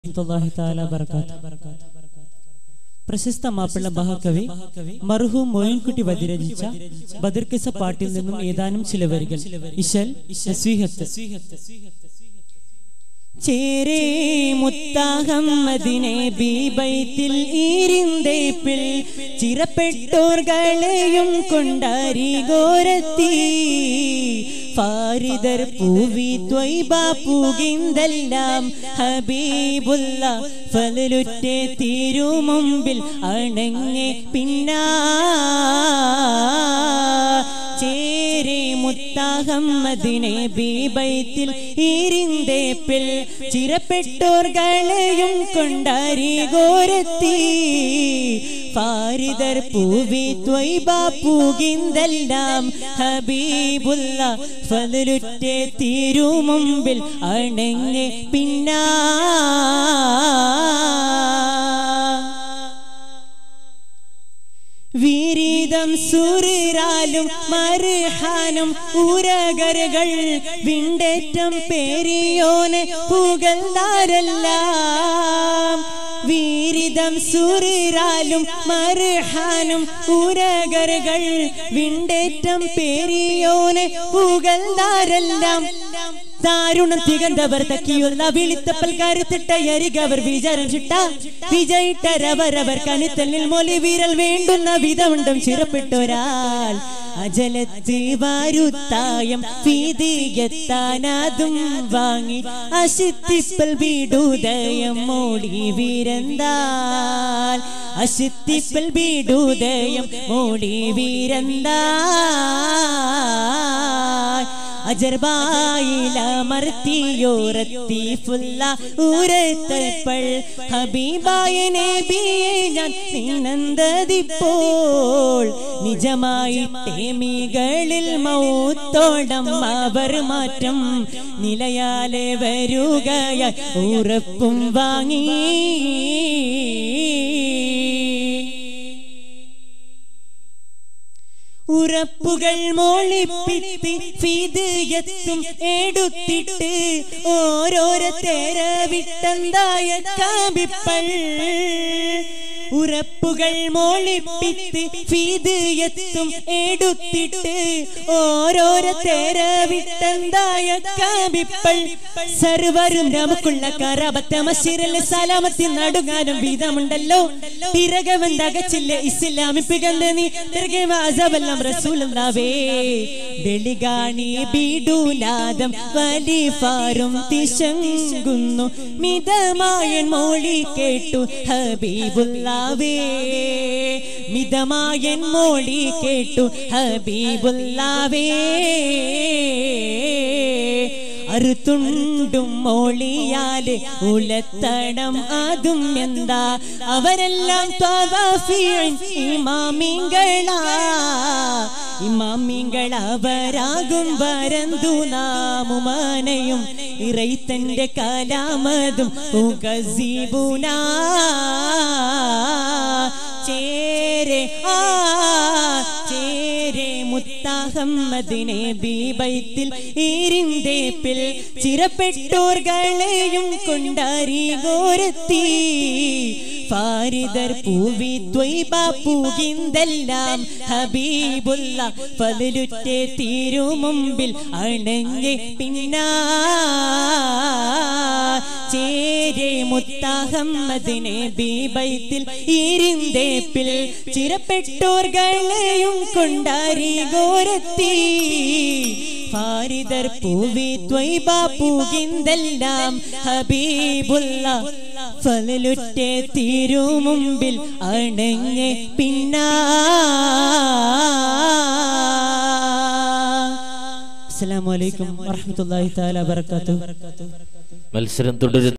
വറഹ്മത്തുള്ളാഹി തആല ബറകാത്ത്. പ്രശസ്ത മാപ്പിള മഹാകവി മർഹൂം മോയിൻകുട്ടി വതി രചിച്ച ബദർക്കിസ പാട്ടിൽ നിന്നും ഏതാനും ചില വരികൾ ഇശൽ നസീഹത്ത് ചേരേ മുത്താഹമ്മദിനെ ബീബൈത്തിൽ ഈരിന്തേപ്പിൽ ചിറപ്പെട്ടോർകളെയും കൊണ്ടാരി ഗോരത്തി ഫാരിദർ പൂവി ത്വൈബ പൂകിന്തെല്ലാം ഹബീബുല്ല ഫലലുറ്റേ തീരു മുമ്പിൽ അണങ്ങെ പിന്നാ ചേരെ മുത്താഹമ്മദിനെ ബീബൈത്തിൽ ഈരിന്തേപ്പിൽ ചിറപ്പെട്ടോർകളെയും കൊണ്ടാരി ഗോരത്തി ഫാരിദർ പൂവി ത്വൈബ പൂകിന്തെല്ലാം ഹബീബുല്ല ഫലലുറ്റേ തീരു മുമ്പിൽ അണങ്ങെ പിന്നാ വീരീതം സൂറിരാലും മറുഹാനും ഊരകരകൾ വിണ്ടേറ്റം പേരിയോനെ പുകഴ്ന്നാരെല്ലാം വീരിതം സൂറിരാലും മറുഹാനും ഊരകരകൾ വിണ്ടേറ്റം പേരിയോനെ പുകഴ്ന്നാരെല്ലാം ദാരുണം തികന്തവർ തക്കിയുള്ള വിളിത്തപ്പൽ കരുത്തിട്ട അരികവർ വിചാരം ചിട്ട വിജയിട്ടരവരവർ കനിത്തലിൽ മൊലി വീരൽ വേണ്ടുന്ന വിധമുണ്ടും ചിറപ്പെട്ടൊരാൾ അജലത്ത് വാരുത്തായം ഭീതിയെത്താനതും വാങ്ങി അശിത്തിപ്പൽ വീടുദയം മോടി വീരന്താൽ അശിത്തിപ്പൽ വീടുദയം മോടി വീരന്താൽ അജർബായിലമർത്തിയോരത്തി ഫുല്ല ഊരത്തൽപ്പൾ ഹബീബായ നബിയെ ഞാൻ നിന്നന്തതിപ്പോൾ നിജമായി തേമികളിൽ മൗത്തോടം അവർ മാറ്റം നിലയാലെ വരുകയായി ഉറപ്പും വാങ്ങി ഉറപ്പുകൾ മോളിപ്പിത്തി ഫീത് എത്തും എടുത്തിട്ട് ഓരോരോ തേര വിട്ടന്തായ കാബിപ്പൾ ഉറപ്പുകൾ മോളിപ്പിത്ത് ഫീത് എത്തും എടുത്തിട്ട് ഓരോരോ തേര വിട്ടന്തായ കാബിപ്പൾ സർവരും നമുക്കുള്ള കറാപത്തെ മശീരൽ സലാമത്തി നടുങ്ങാനും വീതമുണ്ടല്ലോ പിറകവൻ തകച്ചില്ല ഇസ്ലാമി പികന്ത് നീ തിരകെ വാസവെല്ലാം റസൂലുള്ളാവേ വെളികാണി ബീഡുനാദം വലിഫാറും തിശങ്കുന്നു മിതമായ മോളി കേട്ടു ഹബീബുല്ലാവേ മിതമായ മോളി കേട്ടു ഹബീബുല്ലാവേ അറുത്തുണ്ടും മോളിയാല് ഉലത്തണം അതും എന്താ അവരെല്ലാം ഇമാമിങ്ങളാ ഇമാമിങ്ങൾ അവരാകും വരന്തു നാമുമാനയും ഇറൈത്തന്റെ കലാമതും ഉകസീബുനാ ചേരെ ആ ചേരെ മുത്താഹമ്മദിനെ ബീബൈത്തിൽ ഈരിന്തേപ്പിൽ ചിറപ്പെട്ടോർകളെയും കൊണ്ടാരി ഗോരത്തി ഫാരിദർ പൂവി ത്വൈബ പൂകിന്തെല്ലാം ഹബീബുല്ല പതിലുറ്റേ തീരു മുമ്പിൽ അണങ്ങെ പിന്നാ ചേരെ മുത്താഹമ്മദിനെ ബീബൈത്തിൽ ഈരിന്തേപ്പിൽ ചിറപ്പെട്ടോർകളെയും കൊണ്ടാരി ഗോരത്തി ഫാരിദർ പൂവി ത്വൈബ പൂകിന്തെല്ലാം ഹബീബുല്ല ഫലലുറ്റേ തീരു മുമ്പിൽ അണങ്ങെ പിന്നാ അസ്സലാമു അലൈക്കും വറഹ്മത്തുള്ളാഹി തആല വബറകാതുഹു മത്സരം തുടരുന്നു